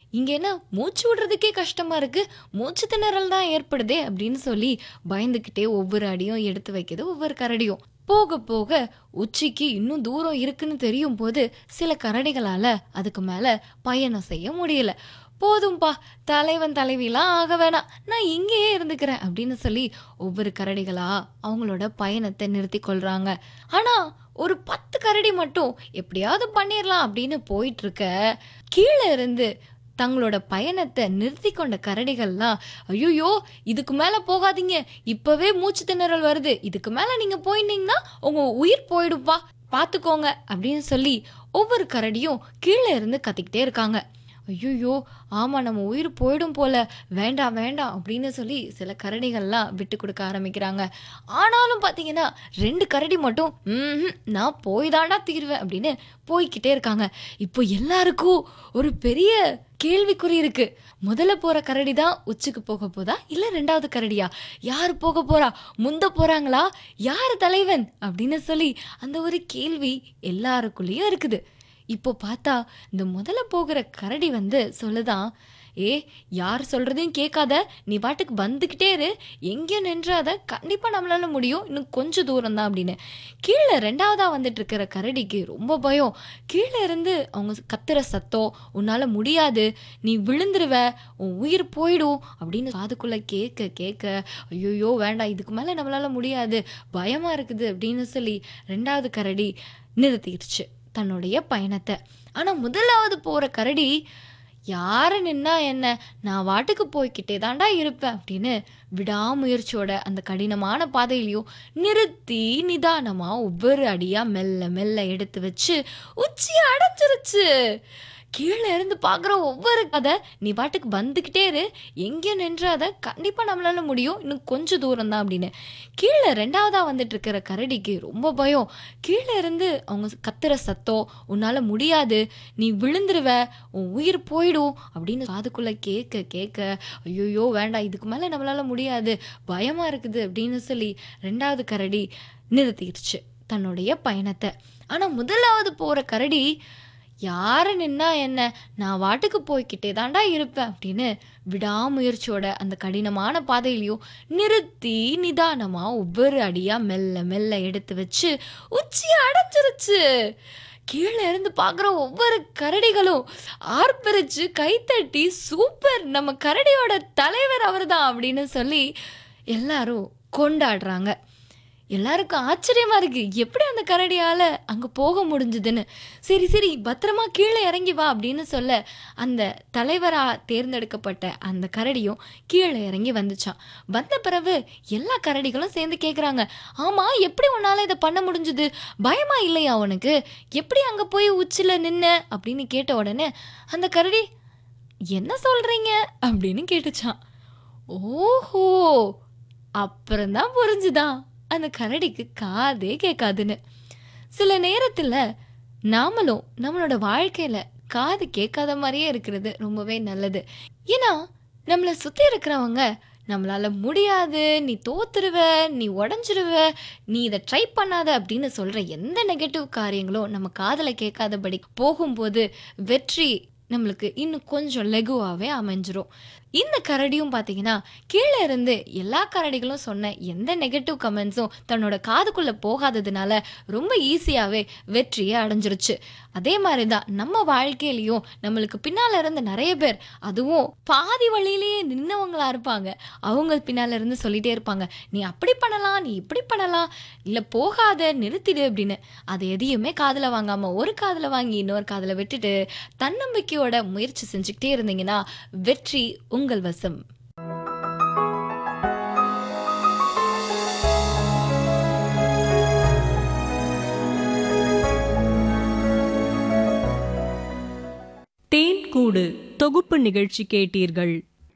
இங்க என்ன மூச்சு விடுறதுக்கே கஷ்டமா இருக்கு மூச்சு திணறல் தான் ஏற்படுதே அப்படின்னு சொல்லி பயந்துக்கிட்டே ஒவ்வொரு அடியும் எடுத்து வைக்குது ஒவ்வொரு கரடியும் போக போக உச்சிக்கு இன்னும் தூரம் இருக்குன்னு தெரியும் போது சில கரடிகளால அதுக்கு மேல பயணம் செய்ய முடியல போதும்பா தலைவன் தலைவிலாம் ஆக வேணாம் நான் இங்கேயே இருந்துக்கிறேன் அப்படின்னு சொல்லி ஒவ்வொரு கரடிகளா அவங்களோட பயணத்தை நிறுத்தி கொள்றாங்க ஆனா ஒரு பத்து கரடி மட்டும் எப்படியாவது பண்ணிடலாம் அப்படின்னு போயிட்டு இருக்க கீழே இருந்து தங்களோட பயணத்தை நிறுத்தி கொண்ட கரடிகள்லாம் ஐயோ இதுக்கு மேலே போகாதீங்க இப்போவே மூச்சு திணறல் வருது இதுக்கு மேலே நீங்கள் போயிருந்தீங்கன்னா உங்கள் உயிர் போயிடுப்பா பார்த்துக்கோங்க அப்படின்னு சொல்லி ஒவ்வொரு கரடியும் கீழே இருந்து கத்திக்கிட்டே இருக்காங்க ஐயோ ஆமாம் நம்ம உயிர் போயிடும் போல வேண்டாம் வேண்டாம் அப்படின்னு சொல்லி சில கரடிகள்லாம் விட்டு கொடுக்க ஆரம்பிக்கிறாங்க ஆனாலும் பார்த்தீங்கன்னா ரெண்டு கரடி மட்டும் ம்ஹும், நான் போய் தாண்டா தீருவேன் அப்படின்னு போய்க்கிட்டே இருக்காங்க இப்போ எல்லாருக்கும் ஒரு பெரிய கேள்விக்குறி இருக்கு முதல்ல போற கரடி தான் உச்சிக்கு போக போதா இல்ல ரெண்டாவது கரடியா யார் போக போறா முந்த போறாங்களா யார் தலைவன் அப்படின்னு சொல்லி அந்த ஒரு கேள்வி எல்லாருக்குள்ளேயும் இருக்குது இப்போ பார்த்தா இந்த முதல்ல போகிற கரடி வந்து சொல்லுதான் ஏ யார் சொல்றதையும் கேட்காத நீ பாட்டுக்கு வந்துக்கிட்டே இரு எங்கேயும் நின்றாத கண்டிப்பா நம்மளால முடியும் இன்னும் கொஞ்சம் தூரம் தான் அப்படின்னு கீழே ரெண்டாவதா வந்துட்டு இருக்கிற கரடிக்கு ரொம்ப பயம் கீழே இருந்து அவங்க கத்துற சத்தம் உன்னால முடியாது நீ விழுந்துருவ உன் உயிர் போயிடும் அப்படின்னு காதுக்குள்ள கேட்க கேட்க ஐயோ வேண்டாம் இதுக்கு மேல நம்மளால முடியாது பயமா இருக்குது அப்படின்னு சொல்லி ரெண்டாவது கரடி நிறுத்திடுச்சு தன்னுடைய பயணத்தை ஆனா முதலாவது போற கரடி யாரு நின்னா என்ன நான் வாட்டுக்கு போய்க்கிட்டே தாண்டா இருப்பேன் அப்படின்னு விடாமுயற்சியோட அந்த கடினமான பாதையிலையும் நிறுத்தி நிதானமா ஒவ்வொரு அடியா மெல்ல மெல்ல எடுத்து வச்சு உச்சியை அடைஞ்சிருச்சு கீழே இருந்து பார்க்குற ஒவ்வொரு கதை நீ பாட்டுக்கு வந்துக்கிட்டே இரு எங்கேயும் நின்றாத கண்டிப்பாக நம்மளால முடியும் இன்னும் கொஞ்சம் தூரம் தான் அப்படின்னு கீழே ரெண்டாவதா வந்துட்டு இருக்கிற கரடிக்கு ரொம்ப பயம் கீழே இருந்து அவங்க கத்துற சத்தம் உன்னால முடியாது நீ விழுந்துருவ உன் உயிர் போயிடும் அப்படின்னு காதுக்குள்ள கேட்க கேட்க ஐயோ வேண்டாம் இதுக்கு மேலே நம்மளால முடியாது பயமா இருக்குது அப்படின்னு சொல்லி ரெண்டாவது கரடி நிறுத்திடுச்சு தன்னுடைய பயணத்தை ஆனா முதலாவது போற கரடி யாரு நின்னா என்ன நான் வாட்டுக்கு போய்க்கிட்டே தாண்டா இருப்பேன் அப்படின்னு விடாமுயற்சியோட அந்த கடினமான பாதையிலையும் நிறுத்தி நிதானமா ஒவ்வொரு அடியா மெல்ல மெல்ல எடுத்து வச்சு உச்சியை அடைஞ்சிருச்சு கீழே இருந்து பார்க்குற ஒவ்வொரு கரடிகளும் ஆர்ப்பரிச்சு கைத்தட்டி சூப்பர் நம்ம கரடியோட தலைவர் அவர்தான் அப்படின்னு சொல்லி எல்லாரும் கொண்டாடுறாங்க எல்லாருக்கும் ஆச்சரியமா இருக்கு எப்படி அந்த கரடியால அங்க போக முடிஞ்சுதுன்னு சரி சரி பத்திரமா கீழே இறங்கி வா அப்படின்னு சொல்ல அந்த தலைவரா தேர்ந்தெடுக்கப்பட்ட அந்த கரடியும் கீழே இறங்கி வந்துச்சான் வந்த பிறகு எல்லா கரடிகளும் சேர்ந்து கேக்குறாங்க ஆமா எப்படி உன்னால இதை பண்ண முடிஞ்சுது பயமா இல்லையா உனக்கு எப்படி அங்க போய் உச்சில நின்ன அப்படின்னு கேட்ட உடனே அந்த கரடி என்ன சொல்றீங்க அப்படின்னு கேட்டுச்சான் ஓஹோ அப்புறம்தான் புரிஞ்சுதான் அந்த கரடிக்கு காதே கேட்காதுன்னு சில நேரத்தில் நாமளும் நம்மளோட வாழ்க்கையில் காது கேட்காத மாதிரியே இருக்கிறது ரொம்பவே நல்லது ஏன்னா நம்மளை சுற்றி இருக்கிறவங்க நம்மளால முடியாது நீ தோத்துருவ நீ உடஞ்சிருவ நீ இதை ட்ரை பண்ணாத அப்படின்னு சொல்ற எந்த நெகட்டிவ் காரியங்களும் நம்ம காதல கேட்காதபடி போகும்போது வெற்றி நம்மளுக்கு இன்னும் கொஞ்சம் லெகுவாகவே அமைஞ்சிரும் இந்த கரடியும் பார்த்தீங்கன்னா கீழே இருந்து எல்லா கரடிகளும் சொன்ன எந்த நெகட்டிவ் கமெண்ட்ஸும் தன்னோட காதுக்குள்ளே போகாததுனால ரொம்ப ஈஸியாகவே வெற்றியை அடைஞ்சிருச்சு அதே மாதிரி தான் நம்ம வாழ்க்கையிலையும் நம்மளுக்கு பின்னால் இருந்து நிறைய பேர் அதுவும் பாதி வழியிலேயே நின்னவங்களா இருப்பாங்க அவங்க பின்னால் இருந்து சொல்லிட்டே இருப்பாங்க நீ அப்படி பண்ணலாம் நீ இப்படி பண்ணலாம் இல்லை போகாத நிறுத்திடு அப்படின்னு அது எதையுமே காதில் வாங்காமல் ஒரு காதில் வாங்கி இன்னொரு காதில் விட்டுட்டு தன்னம்பிக்கையோட முயற்சி செஞ்சுக்கிட்டே இருந்தீங்கன்னா வெற்றி உங்கள் வசம் தேன் கூடு தொகுப்பு நிகழ்ச்சி கேட்டீர்கள்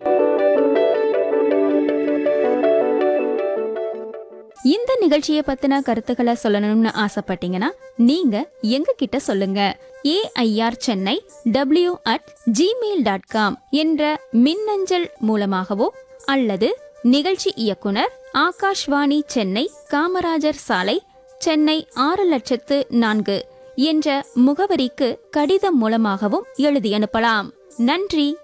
இந்த நிகழ்ச்சியை பத்தின கருத்துக்களை சொல்லணும்னு ஆசைப்பட்டீங்கன்னா நீங்க எங்க கிட்ட சொல்லுங்க AIR Chennai W at Gmail dot com என்ற மின்னஞ்சல் மூலமாகவோ அல்லது நிகழ்ச்சி இயக்குனர் ஆகாஷ்வாணி சென்னை காமராஜர் சாலை சென்னை ஆறு லட்சத்து நான்கு என்ற முகவரிக்கு கடிதம் மூலமாகவும் எழுதி அனுப்பலாம் நன்றி